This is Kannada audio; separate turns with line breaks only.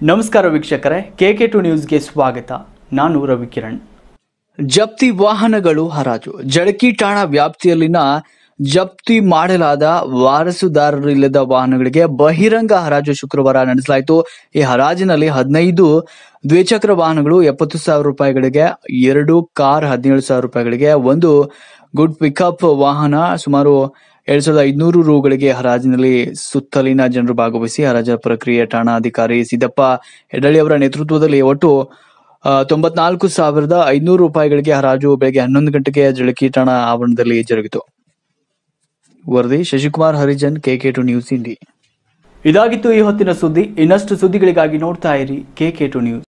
ನಮಸ್ಕಾರ ವೀಕ್ಷಕರೇ ಕೆ ಕೆ ಟು ನ್ಯೂಸ್ಗೆ ಸ್ವಾಗತ ನಾನು ರವಿಕಿರಣ್ ಜಪ್ತಿ ವಾಹನಗಳು ಹರಾಜು ಜಡಕಿ ಠಾಣಾ ವ್ಯಾಪ್ತಿಯಲ್ಲಿನ ಜಪ್ತಿ ಮಾಡಲಾದ ವಾರಸುದಾರರಿಲ್ಲದ ವಾಹನಗಳಿಗೆ ಬಹಿರಂಗ ಹರಾಜು ಶುಕ್ರವಾರ ನಡೆಸಲಾಯಿತು ಈ ಹರಾಜಿನಲ್ಲಿ ಹದಿನೈದು ದ್ವಿಚಕ್ರ ವಾಹನಗಳು ಎಪ್ಪತ್ತು ಸಾವಿರ ರೂಪಾಯಿಗಳಿಗೆ ಎರಡು ಕಾರ್ ಹದಿನೇಳು ಸಾವಿರ ರೂಪಾಯಿಗಳಿಗೆ ಒಂದು ಗುಡ್ ಪಿಕಪ್ ವಾಹನ ಸುಮಾರು ಎರಡ್ ಸಾವಿರದ ಐದುನೂರು ರೂಗಳಿಗೆ ಹರಾಜಿನಲ್ಲಿ ಸುತ್ತಲಿನ ಜನರು ಭಾಗವಹಿಸಿ ಹರಾಜು ಪ್ರಕ್ರಿಯೆ ಠಾಣಾಧಿಕಾರಿ ಸಿದ್ದಪ್ಪ ಹೆಡಳಿ ಅವರ ನೇತೃತ್ವದಲ್ಲಿ ಒಟ್ಟು ಆ, ತೊಂಬತ್ನಾಲ್ಕು ಸಾವಿರದ ಐನೂರು ರೂಪಾಯಿಗಳಿಗೆ ಹರಾಜು ಬೆಳಗ್ಗೆ ಹನ್ನೊಂದು ಗಂಟೆಗೆ ಜಳಕಿ ಠಾಣಾ ಆವರಣದಲ್ಲಿ ಜರುಗಿತು ವರದಿ ಶಶಿಕುಮಾರ್ ಹರಿಜನ್ ಕೆಕೆ ಟು ನ್ಯೂಸ್ ಇಂಡಿ ಇದಾಗಿತ್ತು ಈ ಹೊತ್ತಿನ ಸುದ್ದಿ ಇನ್ನಷ್ಟು ಸುದ್ದಿಗಳಿಗಾಗಿ ನೋಡ್ತಾ ಇರಿ ಕೆಕೆ ಟು ನ್ಯೂಸ್